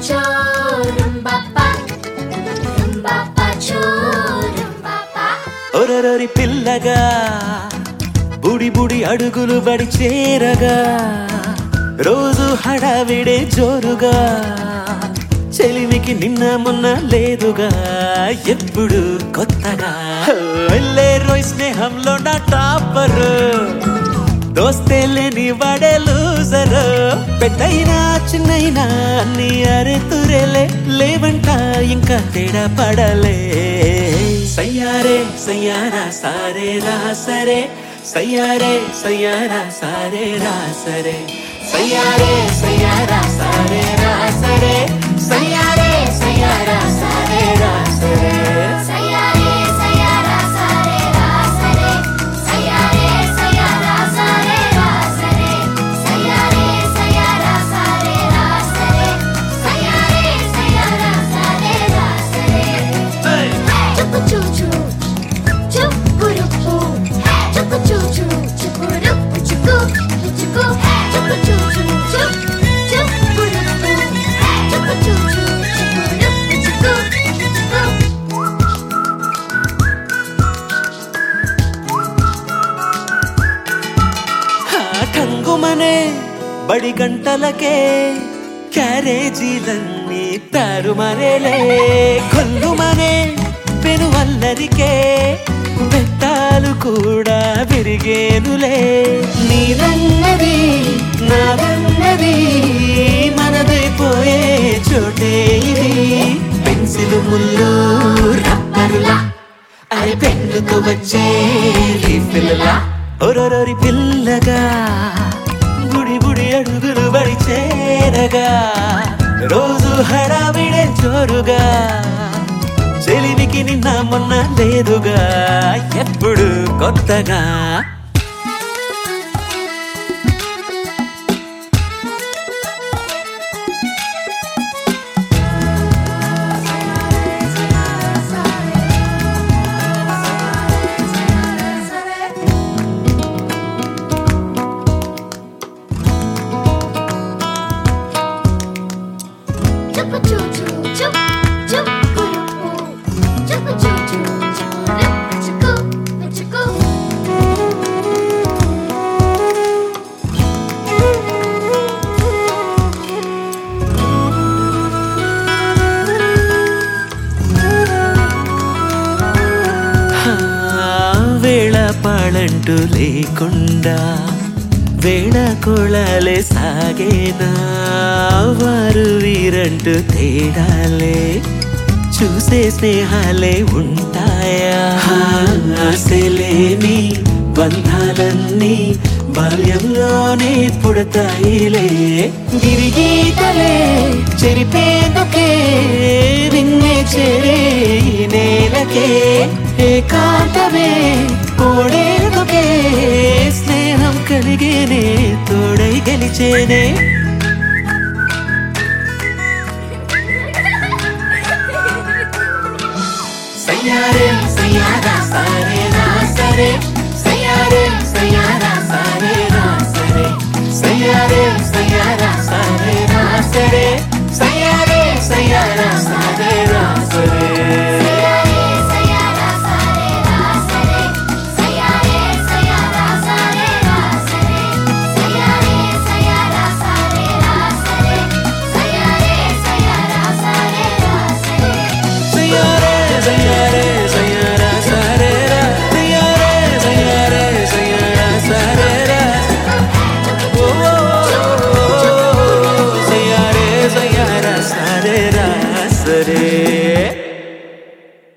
cho rumba pa rumba pa cho rumba pa ఒరరొరి పిల్లగా బుడి బుడి అడుగులు బడి చేరగా రోజు హడావిడే జోరుగా చెలిమికి నిన్న మొన్న లేదుగా ఎప్పుడు కొత్తగా వెళ్ళే రోయ్ స్నేహంలో నా టాపర్ దోస్తే లేని వాడే లూజర్ పెద్దయినా చిన్నయినా అన్ని అరే తురేలే లేవంట ఇంకా తేడా పడలే సయ్యారే సయ్యారా సారే రా సరే సయ్యారే సయ్యారా సారే రా సరే సయ్యారే సయ్యారా సారే రా సరే సయ్యారే సయ్యారా సారే రా సరే sayare sayara sare ra sare sayare sayara sare ra sare sayare sayara sare ra sare sayare sayara sare ra sare chupu chu chu chupu rupu chupu chu chu chupu rupu chupu chupu chupu chu chu chup chupu rupu chupu chu chu chupu rupu chupu chupu హా, కంగుమనే బడి గంటలకే క్యారేజీలన్నీ తారుమారేలే కొల్లుమనే పెనువల్లరికే బెట్టాలు కూడా విరిగేనులే నీదన్నది నాదన్నది మనదైపోయే చోటే ఇది pencil ముళ్ళు రబ్బరులా అరే పెన్నుతో వచ్చే రీఫిల్లా ఒరొరొరి పిల్లగా గుడి గుడి అడుగులు బడి చేరగా రోజు హడావిడే జోరుగా చెలిమికి నిన్న మొన్న లేదుగా ఎప్పుడు కొత్తగా Chupa chu chu chup chup kurupu Chupa chu chu chup rup chuku chuku హా, వేళ పాళంటూ లేకుండా వేళ కోళాలే సాగేనా వారు వీరంటూ తేడాలే చూసే స్నేహాలే ఉంటాయా హా, ఆశలేని బంధాలన్నీ బాల్యంలోనే పుడతాయిలే గిరిగీతలే చెరిపేందుకే విన్నే చేరే ఈ నేలకే ఏకాంతమే కోడేందుకే స్నేహం కలిగేనే తోడై గెలిచేనే సయ్యారే సయ్యారా సారే నా సరే